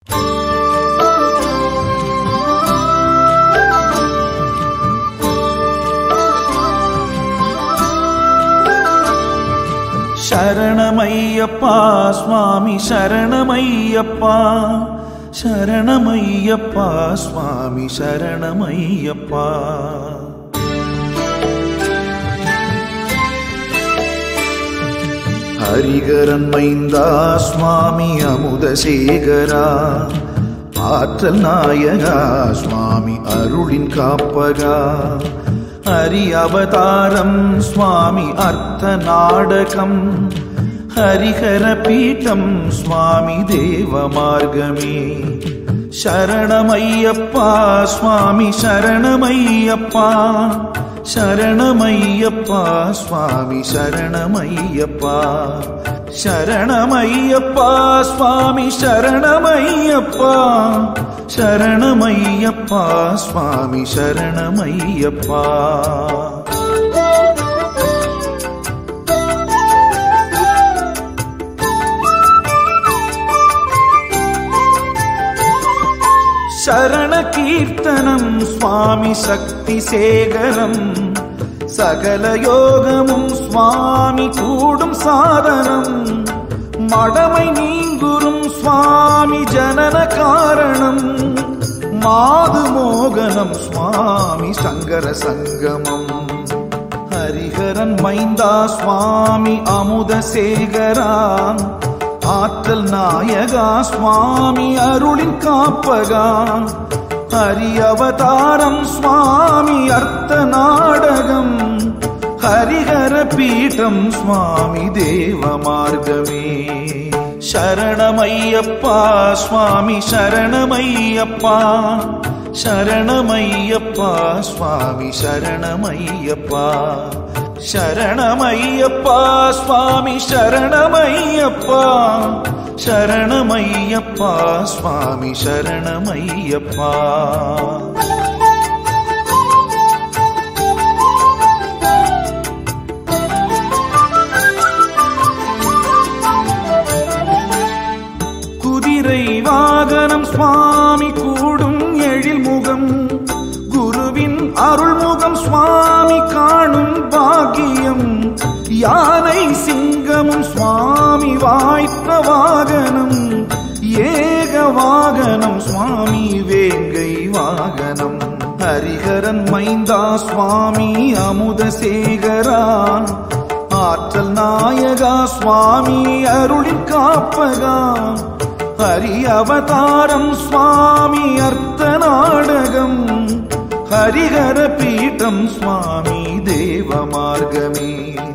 சரணமையப்பா சுவாமி சரணமையப்பா சரணமையப்பா சுவாமி சரணமையப்பா ஹரிகரன் மைந்தா சுவாமி அமுதசேகரா ஆற்றல் நாயகா சுவாமி அருளின் காப்பகா ஹரி அவதாரம் சுவாமி அர்த்த நாடகம் ஹரிஹர பீட்டம் சுவாமி தேவ மார்க்கமே சரணமையப்பா சுவாமி சரணமையப்பா சரணமையப்பா சுவாமி சரணமையப்பா சரணமையப்பா சுவாமி சரணமையப்பா சரணமையப்பா சுவாமி சரணமையப்பா சரண கீர்த்தனம் சுவாமி சக்தி சேகரம் சகல யோகமும் சுவாமி கூடும் சாதனம் மடமை நீங்குறும் சுவாமி ஜனன காரணம் மாது மோகனம் சுவாமி சங்கர சங்கமம் ஹரிஹரன் மைந்தா சுவாமி அமுத சேகரா ஆற்றல் நாயகா சுவாமி அருளின் காப்பகா ஹரி அவதாரம் சுவாமி அர்த்த நாடகம் ஹரிஹர பீட்டம் சுவாமி தேவ மார்க்கமே சரணமையப்பா சுவாமி சரணமையப்பா சரணமையப்பா சுவாமி சரணமையப்பா சரணமையப்பா சுவாமி சரணமையப்பா சரணமையப்பா சுவாமி சரணமையப்பா குதிரை வாகனம் சுவாமி கூடும் எழில் முகம் குருவின் அருள்முகம் சுவாமி காணும் பாக்கியம் யானை சிங்கமும் சுவாமி வாய்த்த வாகனம் ஏக வாகனம் சுவாமி வேங்கை வாகனம் ஹரிஹரன் மைந்தா சுவாமி அமுதசேகரா ஆற்றல் நாயகா சுவாமி அருளின் காப்பகா ஹரி அவதாரம் சுவாமி அர்த்த நாடகம் ஹரிஹர பீட்டம் சுவாமி தேவ மார்க்கமே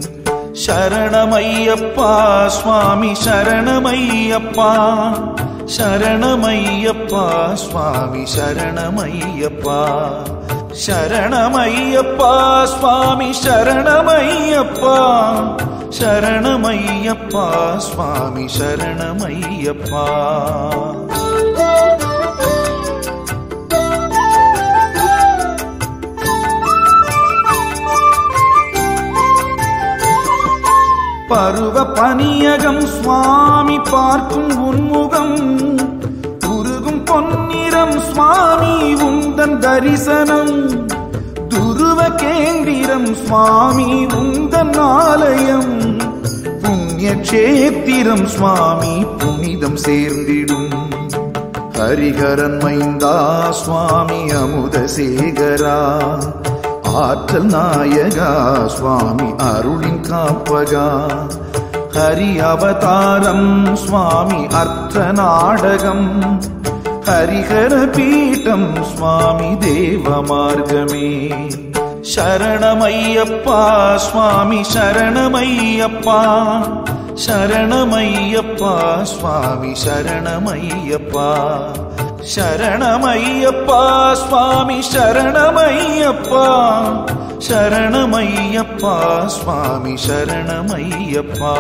சரணமையப்பா சுவாமி சரணமையப்பா சரணமையப்பா சுவாமி சரணமையப்பா சரணமையப்பா சுவாமி சரணமையப்பா சரணமையப்பா சுவாமி சரணமையப்பா பருவ பனியகம் சுவாமி பார்க்கும் உன்முகம் உருகும் பொன்னிறம் சுவாமி உந்தன் தரிசனம் துருவ கேந்திரம் சுவாமி உந்தன் ஆலயம் புண்ணிய கஷேத்திரம் சுவாமி புனிதம் சேர்ந்திடும் ஹரிஹரன் மைந்தா சுவாமி அமுதசேகரா ஆற்றல் நாயகா சுவாமி அருளின் காப்பகா ஹரி அவதாரம் சுவாமி அர்த்த நாடகம் ஹரிஹர பீட்டம் சுவாமி தேவ மார்க்கமே சரணமையப்பா சுவாமி சரணமையப்பா சரணமையப்பா சுவாமி சரணமையப்பா சரணமையப்பா சுவாமி சரணமையப்பா சரணமையப்பா சுவாமி சரணமையப்பா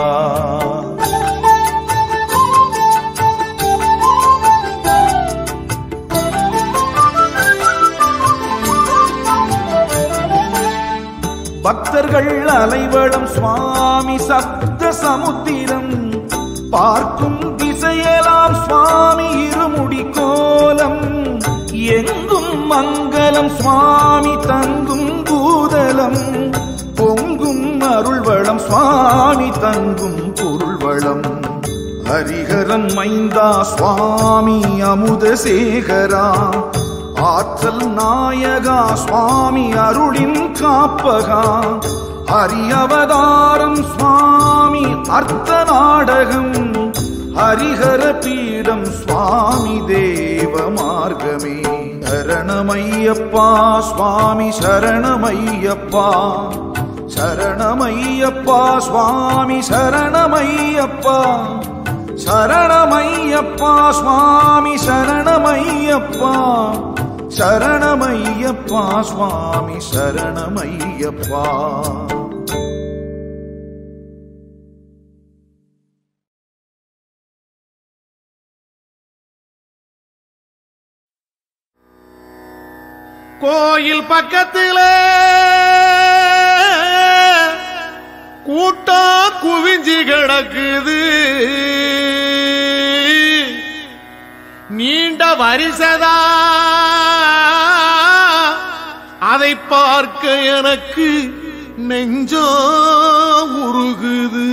பக்தர்கள் அலைவடம் சுவாமி சப்த சமுத்திரம் பார்க்கும் திசையெல்லாம் சுவாமி இருமுடி வளம் சுவாமி தங்கும் பூதலம் பொங்கும் அருள்வளம் சுவாமி தங்கும் பொருள்வளம் ஹரிஹரன் மைந்தா சுவாமி அமுதசேகரா ஆற்றல் நாயகா சுவாமி அருளின் காப்பகா ஹரியவதாரம் சுவாமி அர்த்த நாடகம் ஹரிஹர பீடம் சுவாமி தேவ மார்க்கமே சரணமையப்பா சுவாமி சரணமையப்பா சரணமையப்பா சுவாமி சரணமையப்பா சரணமையப்பா சுவாமி சரணமையப்பா சரணமையப்பா சுவாமி சரணமையப்பா கோயில் பக்கத்துல கூட்டம் குவிஞ்சு கிடக்குது நீண்ட வரிசதா அதை பார்க்க எனக்கு நெஞ்சோ உருகுது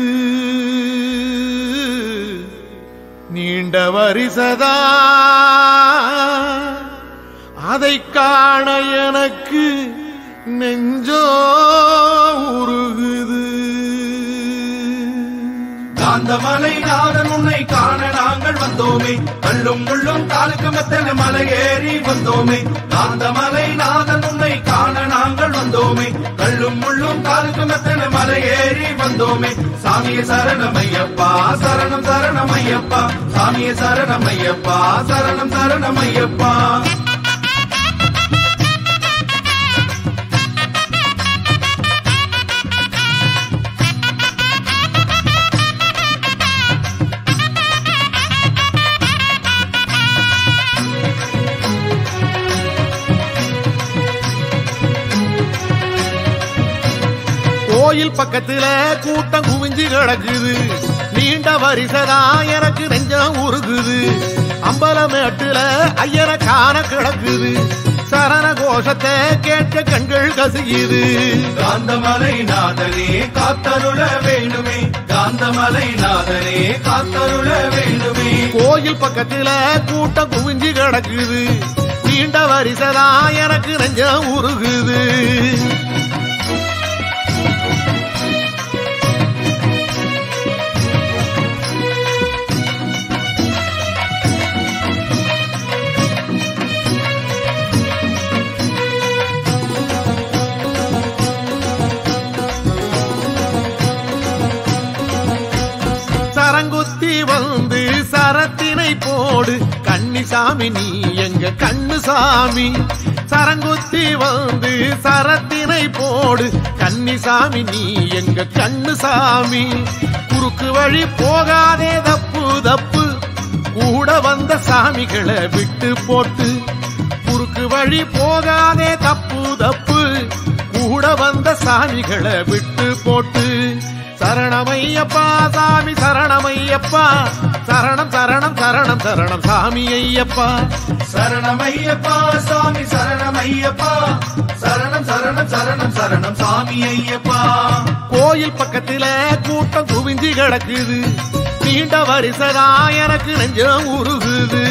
நீண்ட வரிசதா அதை காண எனக்கு நெஞ்சோ உருகுது காந்தமலை நாதன் உன்னை காண நாங்கள் வந்தோமே கல்லும் முள்ளும் காலுக்கு மெத்தன மலை ஏறி வந்தோமே காந்தமலை நாதன் உன்னை காண நாங்கள் வந்தோமே கல்லும் முள்ளும் காலுக்கு மெத்தன மலை ஏறி வந்தோமே சாமிய சரணமையப்பா சரணம் சரணமையப்பா சாமிய சரணமையப்பா சரணம் சரணமையப்பா கோயில் பக்கத்துல கூட்டம் குவிஞ்சு கிடக்குது நீண்ட வரிசதா எனக்கு நெஞ்சம் உருகுது அம்பலமேட்டுல ஐயனை காண கிடக்குது சரண கோஷத்தை கேட்க கண்கள் கசியுது காந்தமலை நாதனே காத்தருள வேண்டுமே காந்தமலை நாதனே காத்தருள வேண்டுமே கோயில் பக்கத்துல கூட்டம் குவிஞ்சு கிடக்குது நீண்ட வரிசதா எனக்கு நெஞ்சம் உருகுது சரங்குத்தி வந்து சரத்தினை போடு கன்னிசாமி நீ எங்க கண்ணு சாமி சரங்குத்தி வந்து சரத்தினை போடு கன்னிசாமி நீ எங்க கண்ணு சாமி குறுக்கு வழி போகாதே தப்பு தப்பு கூட வந்த சாமிகளை விட்டு போட்டு குறுக்கு வழி போகாதே தப்பு தப்பு கூட வந்த சாமிகளை விட்டு போட்டு சரணமையப்பா சாமி சரணமையப்பா சரணம் சரணம் சரணம் சரணம் சாமி ஐயப்பா சரணமையப்பா சாமி சரணமையப்பா சரணம் சரணம் சரணம் சரணம் சாமி ஐயப்பா கோயில் பக்கத்துல கூட்டம் குவிஞ்சு கிடக்குது நீண்ட வரிசதா எனக்கு நெஞ்சம் உருகுது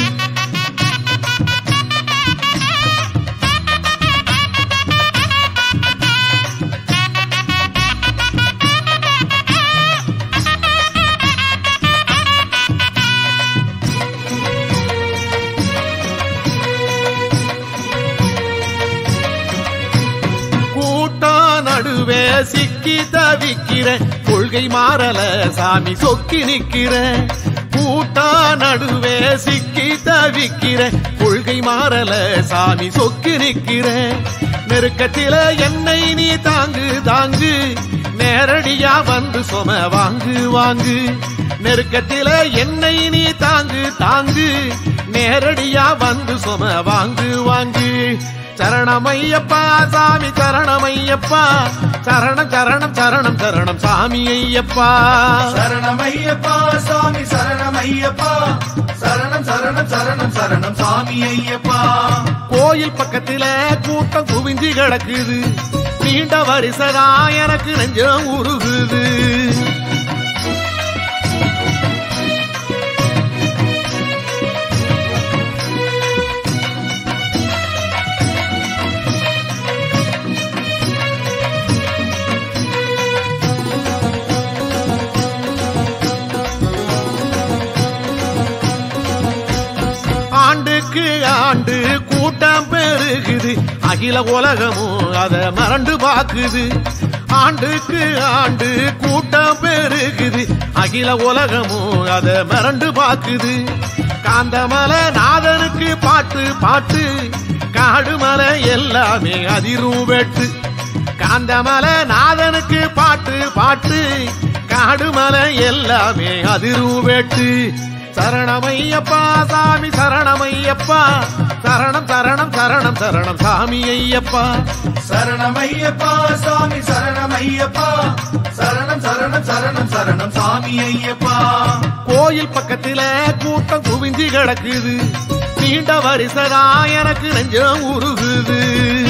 கூட்டம் நடுவே சிக்கி தவிக்கிற கொள்கை மாறல சாமி சொக்கி நிக்கிற கூட்டம் நடுவே சிக்கி தவிக்கிற கொள்கை மாறல சாமி சொக்கி நிக்கிற நெருக்கத்தில என்னை நீ தாங்கு தாங்கு நேரடியா வந்து சொம வாங்கு வாங்கு நெருக்கத்தில என்னை நீ தாங்கு தாங்கு நேரடியா வந்து சொம வாங்கு வாங்கு சரணமையப்பா சாமி சரணமையப்பா சரணம் சரணம் சரணம் சரணம் சாமி ஐயப்பா சரணமையப்பா சாமி சரணமையப்பா சரணம் சரணம் சரணம் சரணம் சாமி ஐயப்பா கோயில் கோயில் பக்கத்துல கூட்டம் குவிஞ்சு கிடக்குது நீண்ட வரிசதா எனக்கு நெஞ்சம் உருகுது ஆண்டுக்கு ஆண்டு கூட்டம் பெருகுது அகில உலகமும் அத மறந்து பாக்குது ஆண்டுக்கு ஆண்டு கூட்டம் பெருகுது அகில உலகமும் அத மறந்து பாக்குது காந்தமலை நாதனுக்கு பாட்டு பாட்டு காடுமலை எல்லாமே அதிரும் வெட்டு காந்தமலை நாதனுக்கு பாட்டு பாட்டு காடுமலை எல்லாமே அதிரும் வெட்டு சரணமையப்பா சாமி சரணமையப்பா சரணம் சரணம் சரணம் சரணம் சாமி ஐயப்பா சரணமையப்பா சாமி சரணமையப்பா சரணம் சரணம் சரணம் சரணம் சாமி ஐயப்பா கோயில் பக்கத்துல கூட்டம் குவிஞ்சு கிடக்குது நீண்ட வரிசதா எனக்கு நெஞ்சம் உருகுது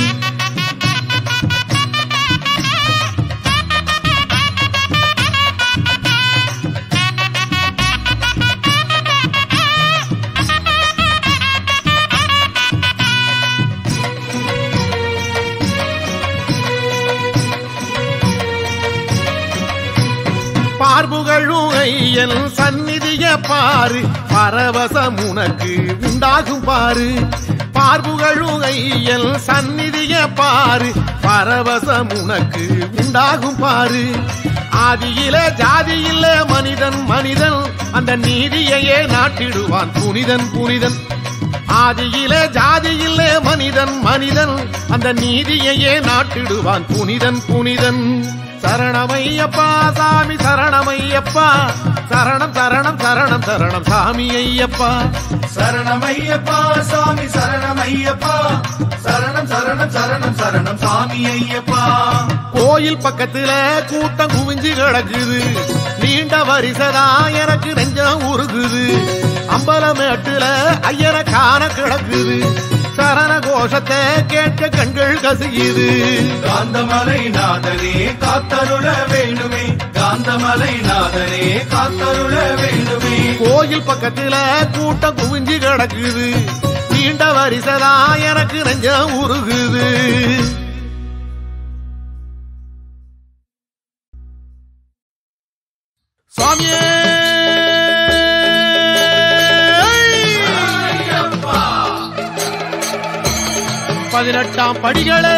பார்புகழும் ஐயன் சந்நிதிய பாரு பரவசம் உனக்கு உண்டாகும் பாரு பார்புகழும் ஐயன் சந்நிதிய பாரு பரவசம் உனக்கு உண்டாகும் பாரு ஆதியில ஜாதியில மனிதன் மனிதன் அந்த நீதியையே நாட்டிடுவான் புனிதன் புனிதன் ஆதியில ஜாதியில மனிதன் மனிதன் அந்த நீதியையே நாட்டிடுவான் புனிதன் புனிதன் சரணமையப்பா சாமி சரணமையப்பா சரணம் சரணம் சரணம் சரணம் சாமி ஐயப்பா சரணமையப்பா சாமி சரணமையப்பா சரணம் சரணம் சரணம் சரணம் சாமி ஐயப்பா கோயில் பக்கத்துல கூட்டம் குவிஞ்சு கிடக்குது நீண்ட வரிசதா எனக்கு நெஞ்சம் உருகுது அம்பலமேட்டுல ஐயனை காண கிடக்குது சரண கோஷத்தை கேட்க கண்கள் கசியுது காந்தமலை நாதனே காத்தருள வேணுமே காந்தமலை நாதனே காத்தருள வேணுமே கோயில் பக்கத்துல கூட்டம் குவிஞ்சு கிடக்குது நீண்ட வரிசதா எனக்கு நெஞ்சம் உருகுது சுவாமியே பதினெட்டாம் படிகளே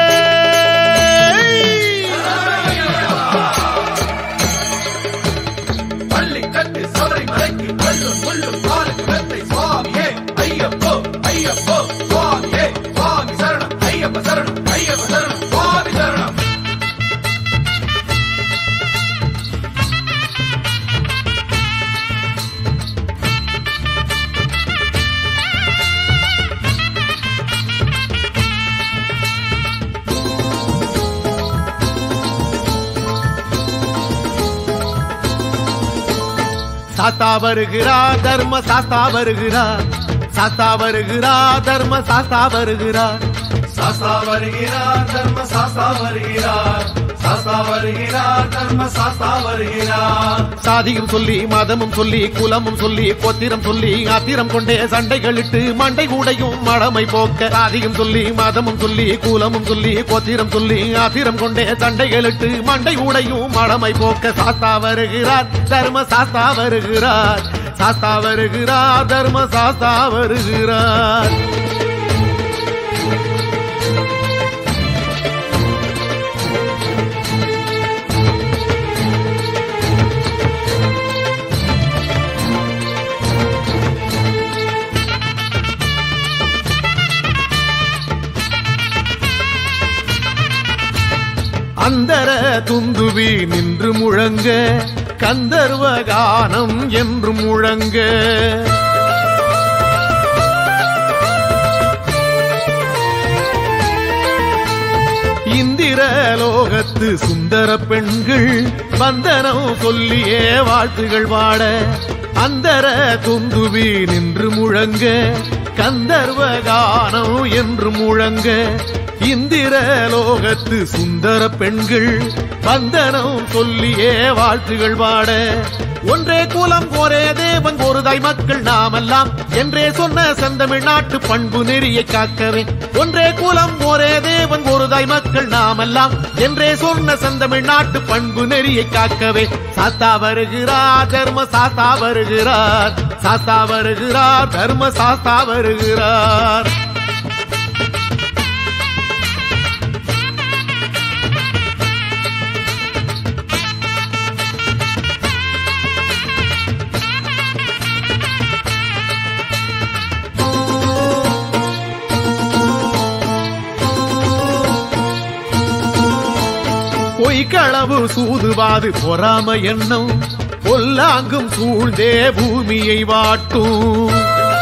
பள்ளி கட்டு சபரி மலைக்கு கல்லும் முள்ளும் காலுக்கு மெத்தை சுவாமியே ஐயப்போ ஐயப்போ சுவாமியே சுவாமி சரணம் ஐயப்ப சரணம் ஐயப்ப சரணம் சுவாமி சரணம் சாஸ்தா வருகிறா தர்ம சாஸ்தா வருகிறா சாஸ்தா வருகிறா தர்ம சாஸ்தா வருகிறா சாஸ்தா வருகிறார் தர்ம சாஸ்தா வருகிறார் சாஸ்தா வருகிறார் தர்ம சாஸ்தா வருகிறார் சாதியும் சொல்லி மதமும் சொல்லி குலமும் சொல்லி கோத்திரம் சொல்லி ஆத்திரம் கொண்டே சண்டைகளிட்டு மண்டை கூடையும் மடமை போக்க சாதியும் சொல்லி மதமும் சொல்லி குலமும் சொல்லி கோத்திரம் சொல்லி ஆத்திரம் கொண்டே சண்டைகளிட்டு மண்டை கூடையும் மடமை போக்க சாஸ்தா வருகிறார் தர்ம சாஸ்தா வருகிறார் சாஸ்தா வருகிறார் தர்ம சாஸ்தா வருகிறார் அந்தர துந்துவி நின்று முழங்க கந்தர்வ கானம் என்று முழங்க இந்திர லோகத்து சுந்தர பெண்கள் வந்தனம் சொல்லியே வாழ்த்துகள் வாட அந்தர துந்துவி நின்று முழங்க கந்தர்வ கானம் என்று முழங்க இந்திர லோகத்து சுந்தர பெண்கள் வந்தனம் சொல்லியே வாழ்த்துகள் பாட ஒன்றே குலம் ஒரே தேவன் ஒரு தாய் மக்கள் நாமெல்லாம் என்றே சொன்ன செந்தமிழ் நாட்டு பண்பு நெறியை காக்கவே ஒன்றே குலம் ஒரே தேவன் ஒரு தாய் மக்கள் நாமெல்லாம் என்றே சொன்ன செந்தமிழ் நாட்டு பண்பு நெறியை காக்கவே சாத்தா வருகிறார் தர்ம சாத்தா வருகிறார் சாத்தா வருகிறார் தர்ம சாஸ்தா வருகிறார் பொய்க்களவு சூதுவாது பொறாம எண்ணம் பொல்லாங்கும் சூழ்ந்தே பூமியை வாட்டும்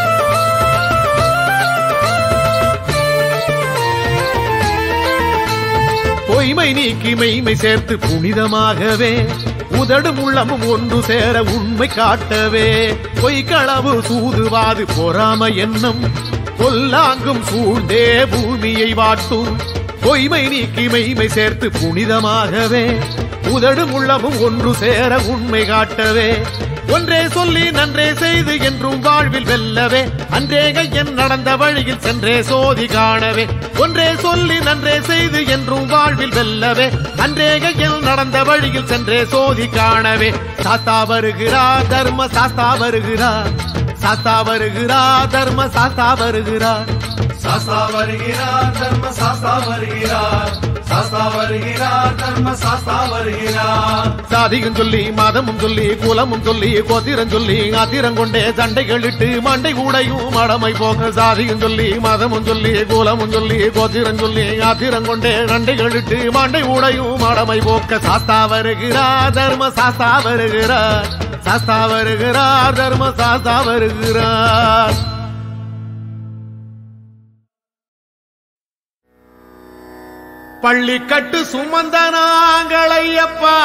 பொய்மை நீக்கி மெய்மை சேர்த்து புனிதமாகவே உதடும் உள்ளமும் ஒன்று சேர உண்மை காட்டவே பொய்க்களவு சூதுவாது பொறாம எண்ணம் பொல்லாங்கும் சூழ்ந்தே பூமியை வாட்டும் பொய்மை நீக்கி மெய்மை சேர்த்து புனிதமாகவே உதடும் உள்ளமும் ஒன்று சேர உண்மை காட்டவே ஒன்றே சொல்லி நன்றே செய்து என்றும் வாழ்வில் வெல்லவே அன்றே கையன் நடந்த வழியில் சென்றே சோதி காணவே ஒன்றே சொல்லி நன்றே செய்து என்றும் வாழ்வில் வெல்லவே அன்றே கையன் நடந்த வழியில் சென்றே சோதி காணவே சாத்தா வருகிறார் தர்ம சாஸ்தா வருகிறார் சாஸ்தா வருகிறார் தர்ம சாஸ்தா வருகிறார் சாஸ்தா வருகிறார் தர்ம சாஸ்தா வருகிறார் சாஸ்தா வருகிறார் தர்ம சாஸ்தா வருகிறார் சாதியும் சொல்லி மதமும் சொல்லி குலமும் சொல்லி கோத்திரம் சொல்லி ஆத்திரம் கொண்டே சண்டைகளிட்டு மண்டை கூடையும் மடமை போக சாதியும் சொல்லி மதமும் சொல்லி குலமும் சொல்லி கோத்திரம் சொல்லி ஆத்திரம் கொண்டே சண்டைகளிட்டு மண்டை கூடையும் மடமை போக்க சாஸ்தா வருகிறார் தர்ம சாஸ்தா வருகிறார் சாஸ்தா வருகிறார் தர்ம சாஸ்தா வருகிறார் பள்ளிக்கட்டு சுமந்த நாங்களையப்பா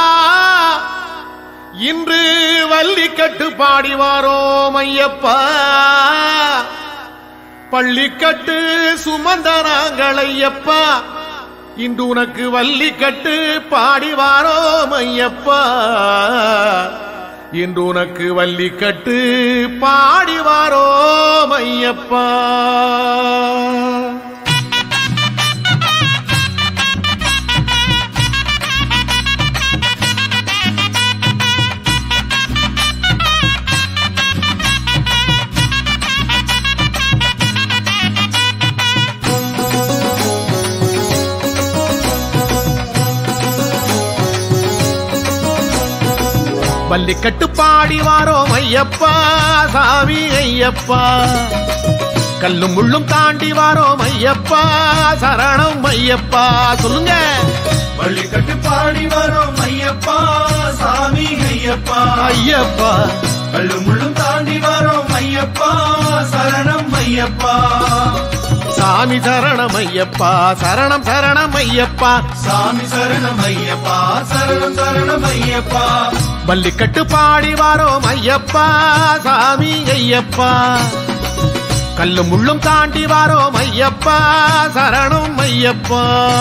இன்று வள்ளிக்கட்டு பாடி வாரோம் ஐயப்பா பள்ளிக்கட்டு சுமந்த நாங்களையப்பா இன்று உனக்கு வள்ளிக்கட்டு பாடி வாரோம் ஐயப்பா இன்று உனக்கு வள்ளிக்கட்டு பாடி வாரோம் ஐயப்பா வள்ளிக்கட்டு பாடி வாரோம் ஐயப்பா சாமி ஐயப்பா கல்லும் முள்ளும் தாண்டி வாரோம் ஐயப்பா சரணம் ஐயப்பா சொல்லுங்க பள்ளி கட்டு பாடி வரோம் ஐயப்பா சாமி ஐயப்பா ஐயப்பா கள்ளும் முள்ளும் தாண்டி வரோம் ஐயப்பா சரணம் ஐயப்பா சாமி சரணம் ஐயப்பா சரணம் சரணம் ஐயப்பா சாமி சரணம் ஐயப்பா சரணம் சரணம் ஐயப்பா வள்ளிக்கட்டு பாடி வாரோம் ஐயப்பா சாமி ஐயப்பா கல்லும் முள்ளும் தாண்டி வாரோம் ஐயப்பா சரணம் ஐயப்பா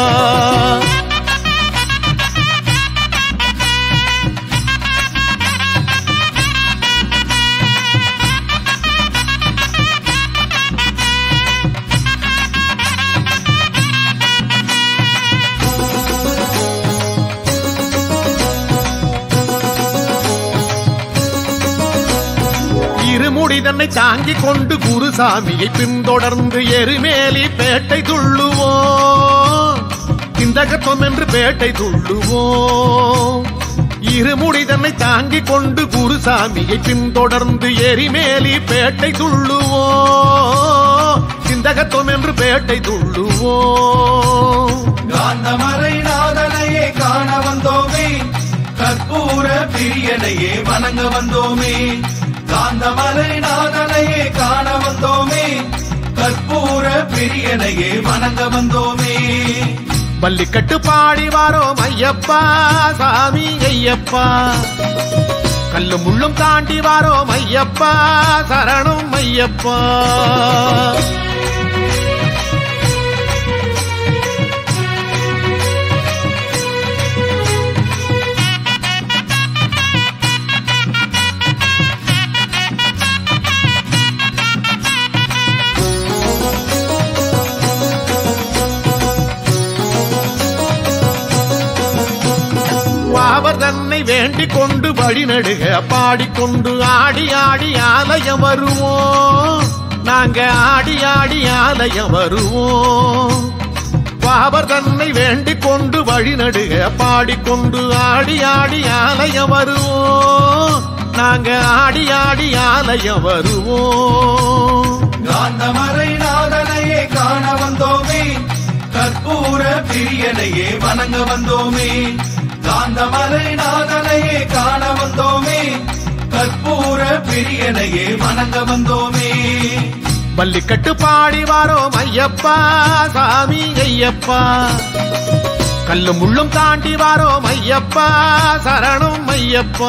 இருமுடி தன்னை தாங்கிக் கொண்டு குருசாமியை பின்தொடர்ந்து எருமேலி பேட்டை துள்ளுவோம் சிந்தகத்துவம் என்று பேட்டை துள்ளுவோம் இருமுடி தன்னை தாங்கிக் கொண்டு குருசாமியை பின்தொடர்ந்து எரிமேலி பேட்டை துள்ளுவோம் சிந்தகத்துவம் என்று பேட்டை துள்ளுவோம் காந்தமறை நாதனையே காண வந்தோமே கற்பூர பிரியனையே வணங்க வந்தோமே காந்தமலை நாதனையே காண வந்தோமே கற்பூர பிரியனையே வணங்க வந்தோமே பள்ளிக்கட்டு பாடி வாரோம் ஐயப்பா சாமி ஐயப்பா கல்லும் முள்ளும் தாண்டி வாரோம் ஐயப்பா சரணம் ஐயப்பா ஐயப்பா வாவர் தன்னை வேண்டிக் கொண்டு வழிநடுக பாடிக்கொண்டு ஆடி ஆடி ஆலயம் வருவோம் நாங்க ஆடி ஆடி ஆலயம் வருவோம் வாவர் தன்னை வேண்டிக் கொண்டு வழிநடுக பாடிக்கொண்டு ஆடி ஆடி ஆலயம் வருவோம் நாங்க ஆடி ஆடி ஆலயம் வருவோம் காந்தமறை நாதனையே காண வந்தோமே கற்பூர பிரியனையே வணங்க வந்தோமே காந்தமலை நாதனையே காண வந்தோமே கற்பூர பிரியனையே வணங்க வந்தோமே பள்ளிக்கட்டு பாடி வாரோம் ஐயப்பா சாமி ஐயப்பா கல்லும் முள்ளும் தாண்டி வாரோம் ஐயப்பா சரணம் ஐயப்பா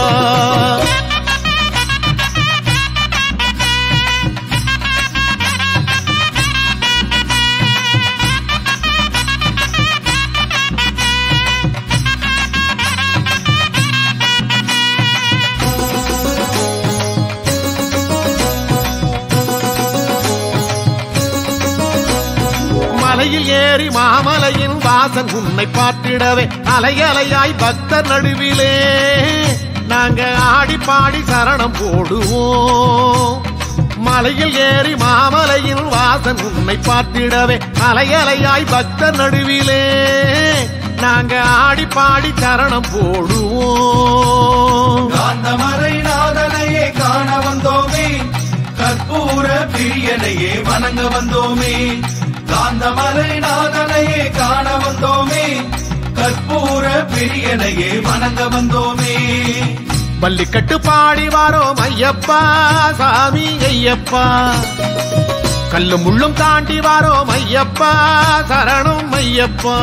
மலையில் ஏறி மாமலையின் வாசன் உன்னை பார்த்திடவே அலையலையாய் பக்தர் நடுவிலே நாங்க ஆடி பாடி சரணம் போடுவோம் மலையில் ஏறி மாமலையின் வாசன் உன்னை பார்த்திடவே அலையலையாய் பக்தர் நடுவிலே நாங்க ஆடி பாடி சரணம் போடுவோம் காந்தமறை நாதனையே காண வந்தோமே கற்பூர பிரியனையே வணங்க வந்தோமே காந்தமலை நாதனையே காண வந்தோமே கற்பூர பிரியனையே வணங்க வந்தோமே பள்ளிக்கட்டு பாடி வாரோம் ஐயப்பா சாமி ஐயப்பா கல்லும் முள்ளும் தாண்டி வாரோம் ஐயப்பா சரணம் ஐயப்பா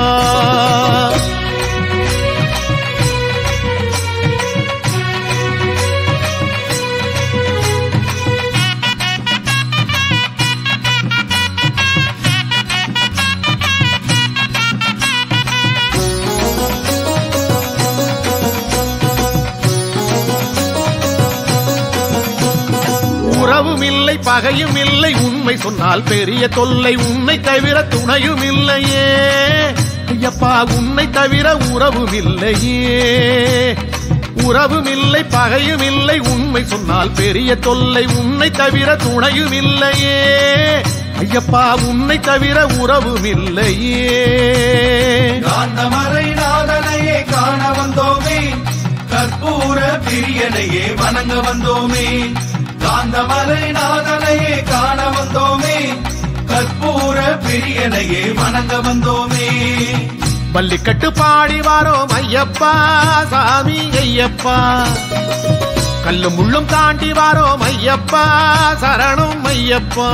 உறவும் இல்லை பகையும் இல்லை உண்மை சொன்னால் பெரிய தொல்லை உன்னை தவிர துணையும் இல்லையே ஐயப்பா உன்னை தவிர உறவும் இல்லையே உறவும் இல்லை பகையும் இல்லை உண்மை சொன்னால் பெரிய தொல்லை உன்னை தவிர துணையும் இல்லையே ஐயப்பா உன்னை தவிர உறவும் இல்லையே காந்தமறை நாதனையே காண வந்தோமே கற்பூர பிரியனையே வணங்க வந்தோமே காந்தமலை நாதனையே காண வந்தோமே கற்பூர பிரியனையே வணங்க வந்தோமே பள்ளிக்கட்டு பாடி வாரோம் ஐயப்பா சாமி ஐயப்பா கல்லும் முள்ளும் தாண்டி வாரோம் ஐயப்பா சரணம் ஐயப்பா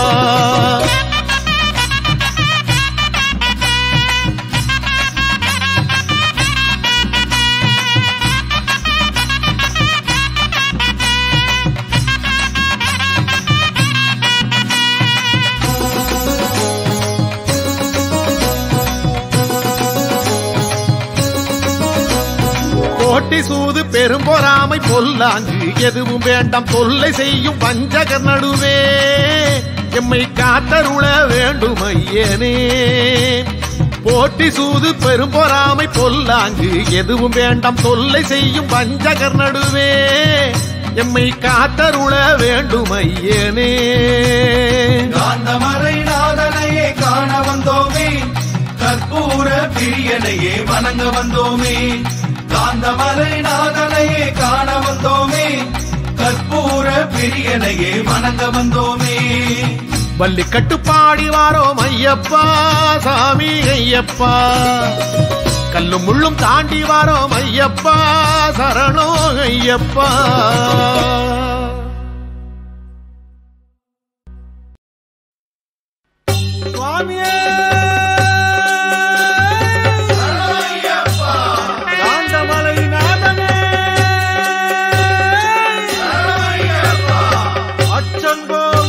கோட்டி சூது பெரும்பொறாமை பொல்லாங்கு எதுவும் வேண்டாம் தொல்லை செய்யும் பஞ்சகர் நடுவே எம்மை காத்தருள வேண்டும் ஐயனே போட்டி சூது பெரும்பொறாமை பொல்லாங்கு எதுவும் வேண்டாம் தொல்லை செய்யும் பஞ்சகர் நடுவே எம்மை காத்தருள வேண்டும் ஐயனே காந்தமறை நாதனையே காண வந்தோமே கற்பூர பிரியனையே வணங்க வந்தோமே காந்தமலை நாதனையே காண வந்தோமே கற்பூர பிரியனையே வணங்க வந்தோமே வள்ளிக்கட்டு பாடி வாரோம் ஐயப்பா சாமி ஐயப்பா கல்லும் முள்ளும் தாண்டி வாரோம் ஐயப்பா சரணோ ஐயப்பா சுவாமியே காந்தமலை நாதனே அச்சங்கோல்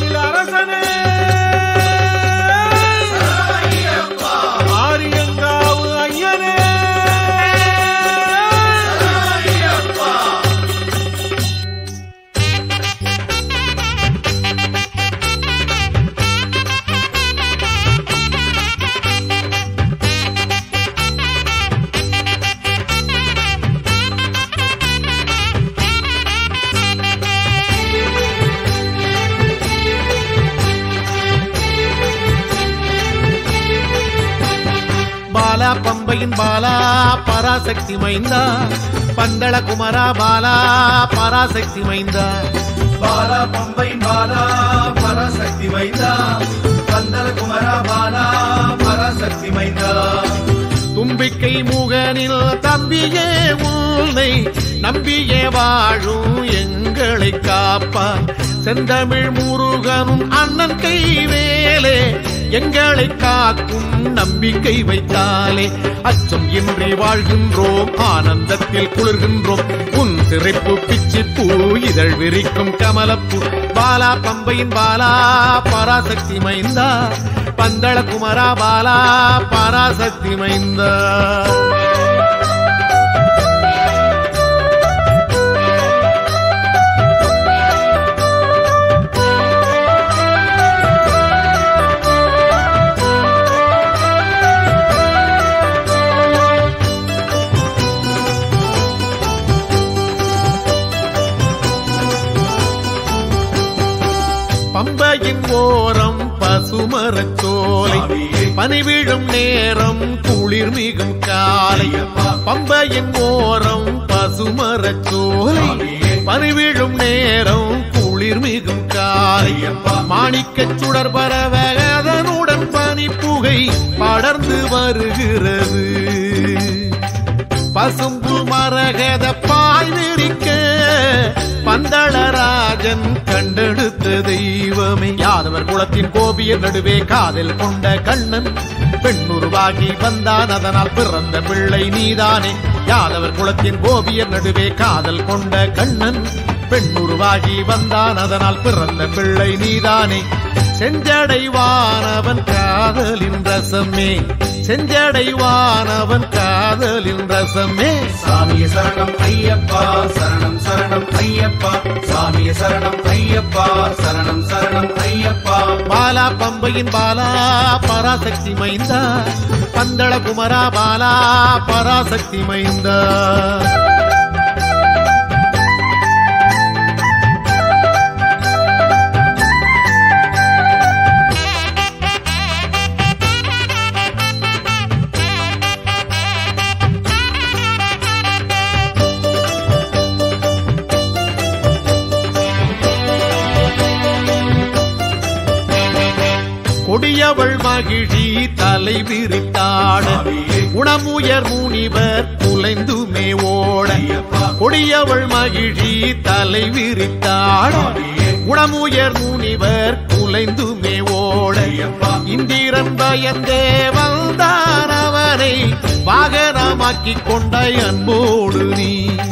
பாலா பம்பையின் பாலா பராசக்தி மைந்தா பந்தள குமரா பாலா பராசக்தி மைந்தா பாலா பம்பை பாலா பராசக்தி மைந்தா பந்தல குமரா பாலா பராசக்தி மைந்தா தும்பிக்கை முகனில் தம்பியே உன்னை நம்பியே வாழும் எங்களை காப்பான் செந்தமிழ் முருகனும் அண்ணன் கை வேலே எங்களை காக்கும் நம்பிக்கை வைத்தாலே அச்சம் இன்றி வாழ்கின்றோம் ஆனந்தத்தில் குளிர்கின்றோம் உன் சிறைப்பு பிச்சி பூ இதழ் விரிக்கும் கமலப்பூ பாலா பம்பையின் பாலா பராசக்தி மைந்தா பந்தள குமரா பாலா பராசக்தி மைந்தா பம்பையின் ஓரம் பசுமரச் சோலை பனிவிழும் நேரம் குளிர் மிகும் காலை பம்பையின் ஓரம் பசுமரச் சோலை பனிவிழும் நேரம் குளிர் மிகும் காலை மாணிக்கச் சுடர் பரவ அதனுடன் பனிப்புகை படர்ந்து வருகிறது பசும்பு மரகத பாய் விரிக்க பந்தளராஜன் கண்டெடுத்த தெய்வமே யாதவர் குலத்தின் கோபியர் நடுவே காதல் கொண்ட கண்ணன் பெண்ணுருவாகி வந்தான் அதனால் பிறந்த பிள்ளை நீதானே யாதவர் குலத்தின் கோபியர் நடுவே காதல் கொண்ட கண்ணன் பெண்ணுருவாகி வந்தான் அதனால் பிறந்த பிள்ளை நீதானே செஞ்சடைவானவன் காதலின் ரசமே செஞ்சடைவானவன் காதலின் ரசமே சாமிய சரணம் ஐயப்பா சரணம் சரணம் ஐயப்பா சாமிய சரணம் ஐயப்பா சரணம் சரணம் ஐயப்பா பாலா பம்பையின் பாலா பராசக்தி மைந்தா பந்தள குமரா பாலா பராசக்தி மைந்தா கொடியவள் மகிழி தலை விரித்தாட உணமுயர் முனிவர் குலைந்துமே ஓட கொடியவள் மகிழி தலை விரித்தாட உணமுயர் முனிவர் குலைந்துமே ஓட இந்திரன் பயந்தே வந்தான் அவனை வாகனமாக்கிக் கொண்ட அன்போடு நீ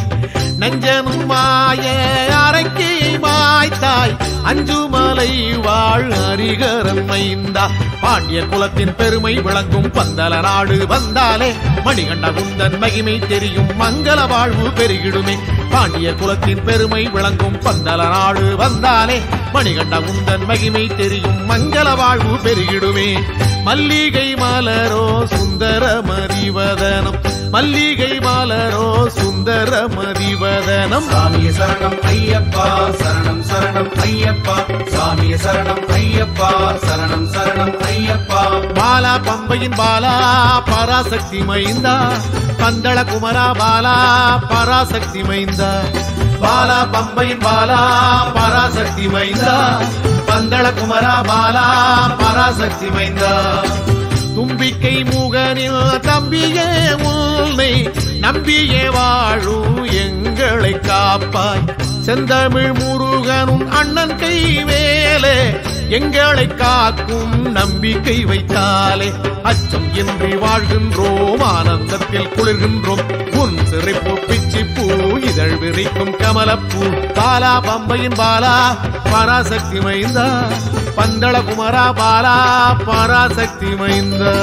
நஞ்சனும் மாய அரைக்கி மாய்த்தாய் அஞ்சுமலை வாழ் அரிகரன் மைந்தா பாண்டிய குலத்தின் பெருமை விளங்கும் பந்தல நாடு வந்தாலே மணிகண்ட குந்தன் மகிமை தெரியும் மங்கள வாழ்வு பெருகிடுமே பாண்டிய குலத்தின் பெருமை விளங்கும் பந்தல நாடு வந்தாலே மணிகண்ட குந்தன் மகிமை தெரியும் மங்கள வாழ்வு பெருகிடுமே மல்லிகை மலரோ சுந்தர மறிவதனம் மல்லிகை மலரோ சுந்தர மறிவதனம் சாமிய சரணம் ஐயப்பா சரணம் சரணம் ஐயப்பா சாமிய சரணம் ஐயப்பா சரணம் சரணம் ஐயப்பா பாலா பம்பையின் பாலா பராசக்தி மைந்தா பந்தள குமரா பாலா பராசக்தி மைந்தா பாலா பம்பையின் பாலா பராசக்தி மைந்தா பந்தள குமரா பாலா பராசக்தி மைந்தா தும்பிக்கை முகனில் தம்பியே உன்னை நம்பியே வாழும் எங்களை காப்பாய் செந்தமிழ் முருகனும் அண்ணன் கை வேலே எங்களை காக்கும் நம்பிக்கை வைத்தாலே அச்சம் இன்றி வாழ்கின்றோம் ஆனந்தத்தில் குளிர்கின்றோம் உன் சிறைப்பு பிச்சி பூ இதழ் விரிக்கும் கமலப்பூ பாலா பம்பையின் பாலா பராசக்தி மைந்தா பந்தள குமரா பாலா பராசக்தி மைந்தா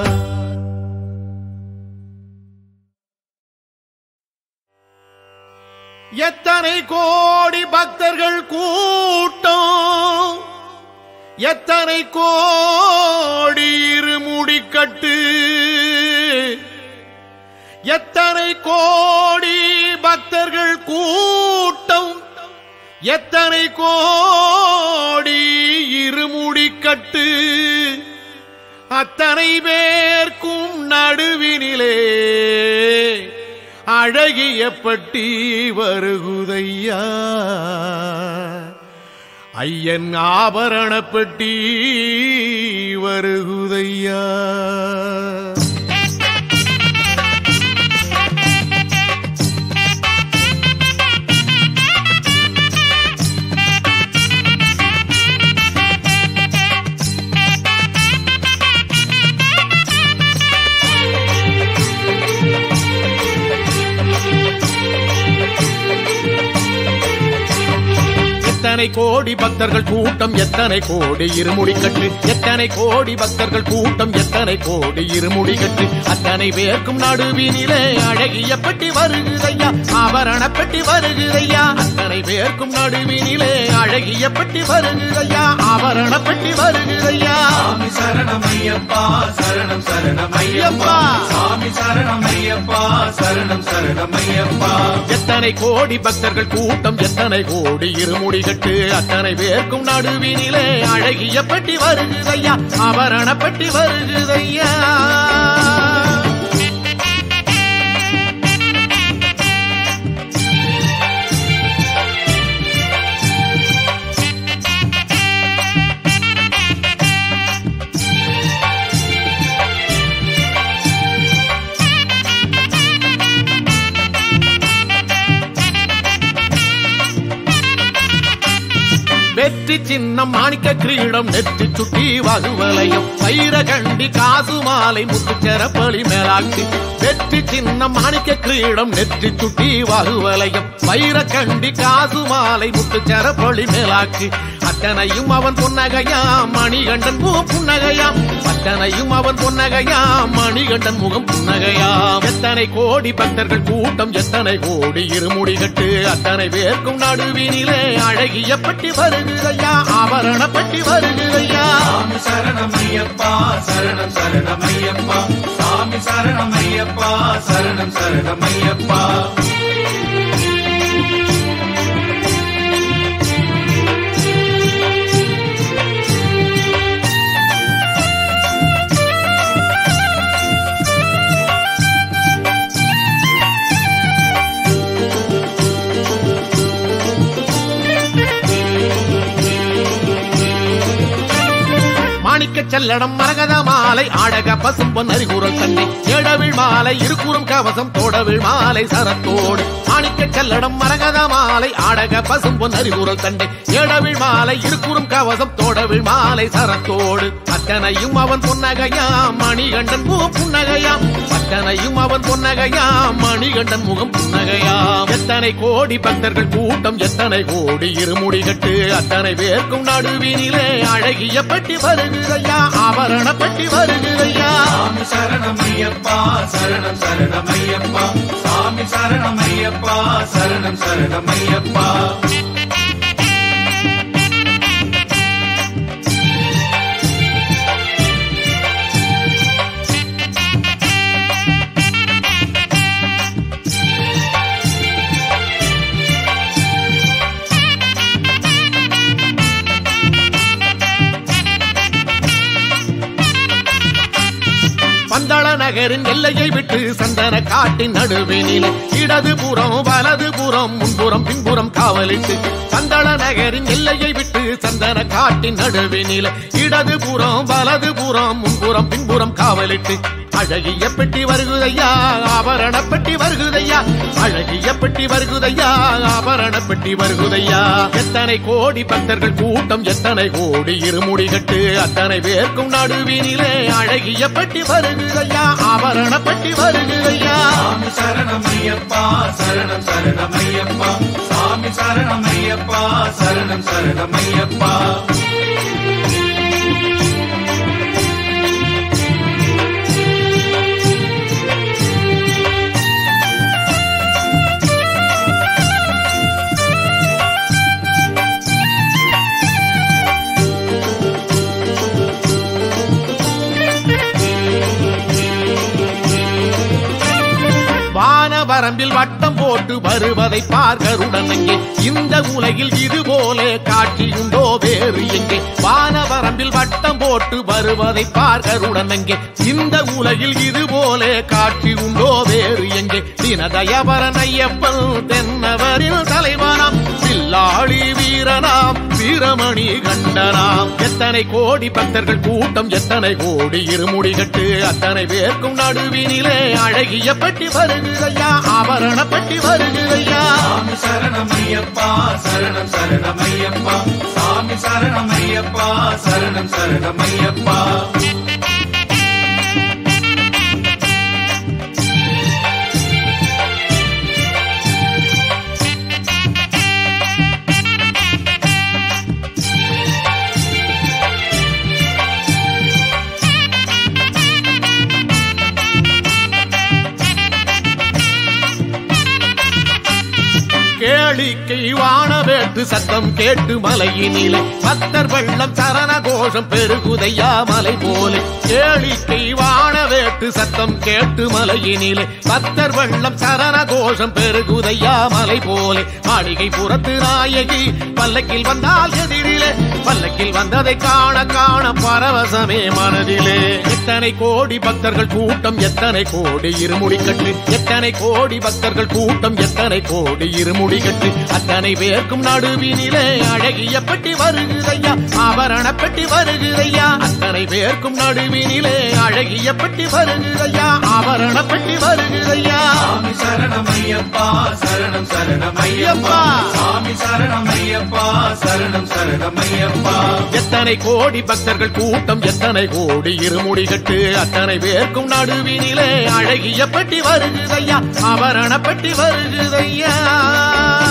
எத்தனை கோடி பக்தர்கள் கூட்டம் எத்தனை கோடி இருமுடிக்கட்டு எத்தனை கோடி பக்தர்கள் கூட்டம் எத்தனை கோடி இருமுடிக்கட்டு அத்தனை பேர்க்கும் நடுவினிலே அழகிய பட்டி வருகுதையா ஐயன் ஆபரண பெட்டி வருகுதையா எத்தனை கோடி பக்தர்கள் கூட்டம் எத்தனை கோடி இருமுடி கட்டு எத்தனை கோடி பக்தர்கள் கூட்டம் எத்தனை கோடி இருமுடி கட்டு அத்தனை பேர்க்கும் நடுவினிலே அழகிய பெட்டி வருகுதையா ஆபரண பெட்டி வருகுதையா அத்தனை பேர்க்கும் நடுவினிலே அழகிய பெட்டி வருகுதையா ஆபரண பெட்டி வருகுதையா சாமி சரணம் ஐயப்பா சரணம் சரணம் ஐயப்பா ஐயப்பா. சாமி சரணம் ஐயப்பா சரணம் சரணம் ஐயப்பா எத்தனை கோடி பக்தர்கள் கூட்டம் எத்தனை கோடி இருமுடி கட்டு அத்தனை பேர்க்கும் நடுவினிலே அழகிய பெட்டி வருகுதையா ஆபரண பெட்டி வருகுதையா வெற்றி சின்னம் மாணிக்க கிரீடம் நெற்றி சுட்டி வகுவலையும் வைர கண்டி காசு மாலை முத்துச்சரப்பளி மேலாக்கி வெற்றி சின்னம் மாணிக்க கிரீடம் நெற்றி சுட்டி வகுவலையும் வைர கண்டி காசு மாலை முத்துச்சரப்பளி மேலாக்கி அத்தனையும் அவன் புன்னகையாம் மணிகண்டன் பூ புன்னகையாம் அத்தனையும் அவன் பொன்னகையாம் மணிகண்டன் முகம் புன்னகையாம் எத்தனை கோடி பக்தர்கள் கூட்டம் எத்தனை கோடி இருமுடி கட்டு அத்தனை பேர்க்கும் நடுவினிலே அழகிய பட்டி வருகுதையா ஆபரண பட்டி வருகுதையா சாமி சரணம் ஐயப்பா சரணம் சரணம் ஐயப்பா சாமி சரணம் ஐயப்பா சரணம் சரணம் ஐயப்பா மாணிக்க செல்லடம் மரகத மாலை ஆடக பசும்பொன் அறிகுறல் தன்னை ஏடவிழ் மாலை இருக்குறும் கவசம் தோடவிழ் மாலை சரத்தோடு மாணிக்க செல்லடம் மரகத மாலை ஆடக பசும்பொன் அறிகுறல் தன்னை ஏடவிழ் மாலை இருக்குறும் கவசம் தோடவிழ் மாலை சரத்தோடு அத்தனையும் அவன் புன்னகையாம் மணிகண்டன் பூ புன்னகையாம் அத்தனையும் அவன் பொன்னகையாம் மணிகண்டன் முகம் புன்னகையாம் எத்தனை கோடி பக்தர்கள் கூட்டம் எத்தனை கோடி இருமுடி கட்டு அத்தனை பேர்க்கும் நடுவினிலே அழகிய பட்டி வருகுதையா ஆபரண பட்டி வருகுதையா சாமி சரணம் ஐயப்பா சரணம் சரணம் ஐயப்பா சாமி சரணம் ஐயப்பா சரணம் சரணம் ஐயப்பா பந்தள நகரின் எல்லையை விட்டு சந்தன காட்டின் நடுவினிலே இடது புறம் வலது புறம் முன்புறம் பின்புறம் காவலிட்டு பந்தள நகரின் எல்லையை விட்டு சந்தன காட்டின் நடுவினிலே இடது புறம் வலது புறம் முன்புறம் பின்புறம் காவலிட்டு அழகிய பெட்டி வருகுதையா ஆபரண பெட்டி வருகுதையா அழகிய பெட்டி வருகுதையா ஆபரண பெட்டி வருகுதையா எத்தனை கோடி பக்தர்கள் கூட்டம் எத்தனை கோடி இருமுடி கட்டு அத்தனை பேர்க்கும் நடுவினிலே அழகிய பெட்டி வருகுதையா ஆபரண பெட்டி வருகுதையா சாமி சரணம் ஐயப்பா சரணம் சரணம் ஐயப்பா சாமி சரணம் ஐயப்பா சரணம் சரணம் ஐயப்பா வானவரம்பில் வட்டம் போட்டு வருவதை பார்கருடன் அங்கே இந்த உலகில் இது போல காட்சியுண்டோ வேறு எங்கே வானவரம்பில் வட்டம் போட்டு போட்டு வருவதை பார்கருடன் அங்கே இந்த உலகில் இது போல காட்சி உண்டோ வேறு எங்கே தினதயபரன் ஐயப்பன் தென்னவரில் தலைவனாம் வில்லாளி வீரனாம் வீரமணி கண்டனாம் எத்தனை கோடி பக்தர்கள் கூட்டம் எத்தனை கோடி இருமுடி கட்டு அத்தனை பேர்க்கும் நடுவினிலே அழகிய பட்டி வருகிறையா ஆபரண பட்டி வருகிறையா சாமி சரணமையப்பா சரணம் சரணமையப்பா சாமி சரணமையப்பா சரணம் சரணமையப்பா கேளிக்கை வானவேட்டு சத்தம் கேட்டு மலையினிலே பக்தர் வெள்ளம் சரண கோஷம் பெருகுதையா மலை போலே கேளிக்கை வானவேட்டு சத்தம் கேட்டு மலையினிலே பக்தர் வெள்ளம் சரண கோஷம் பெருகுதையா மலை போலே மாளிகை புறத்து நாயகி பல்லக்கில் வந்தால் எதிரிலே பல்லக்கில் வந்ததை காண காண பரவசமே மனதிலே எத்தனை கோடி பக்தர்கள் கூட்டம் எத்தனை கோடி இருமுடி கட்டு எத்தனை கோடி பக்தர்கள் கூட்டம் எத்தனை கோடி இருமுடி கட்டு அத்தனை பேர்க்கும் நடுவினிலே அழகிய பெட்டி வருகிறையா ஆபரண பெட்டி வருகிறையா அத்தனை பேர்க்கும் நடுவினிலே அழகிய பெட்டி வருகிறையா ஆபரண பெட்டி வருகிறையா சாமி சரணமையப்பா சரணம் சரணமையப்பா சாமி சரணமையப்பா சரணம் சரணமையப்பா எத்தனை கோடி பக்தர்கள் கூட்டம் எத்தனை கோடி இருமுடி கட்டு அத்தனை பேர்க்கும் நடுவினிலே அழகிய பெட்டி வருகுதையா ஆபரண பெட்டி வருகுதையா